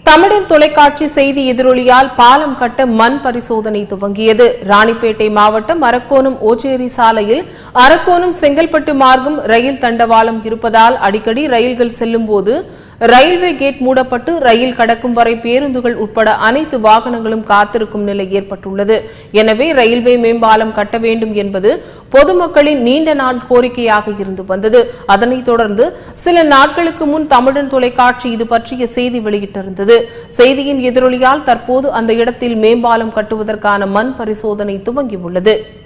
தமிழின் தொலைக்காட்சி செய்தி எதிரொலியால் பாலம் கட்ட மண் பரிசோதனை துவங்கியது ராணிப்பேட்டை மாவட்டம் அரக்கோணம் ஓச்சேரி சாலையில் அரக்கோணம் செங்கல்பட்டு மார்க்கம் ரயில் தண்டவாளம் இருப்பதால் அடிக்கடி ரயில்கள் செல்லும்போது ரயில்வே கேட் மூடப்பட்டு ரயில் கடக்கும் வரை பேருந்துகள் உட்பட அனைத்து வாகனங்களும் காத்திருக்கும் நிலை ஏற்பட்டுள்ளது எனவே ரயில்வே மேம்பாலம் கட்ட வேண்டும் என்பது பொதுமக்களின் நீண்ட நாள் கோரிக்கையாக இருந்து வந்தது அதனைத் தொடர்ந்து சில நாட்களுக்கு முன் தமிழன் தொலைக்காட்சி இது பற்றிய செய்தி வெளியிட்டிருந்தது செய்தியின் எதிரொலியால் தற்போது அந்த இடத்தில் மேம்பாலம் கட்டுவதற்கான மண் பரிசோதனை துவங்கியுள்ளது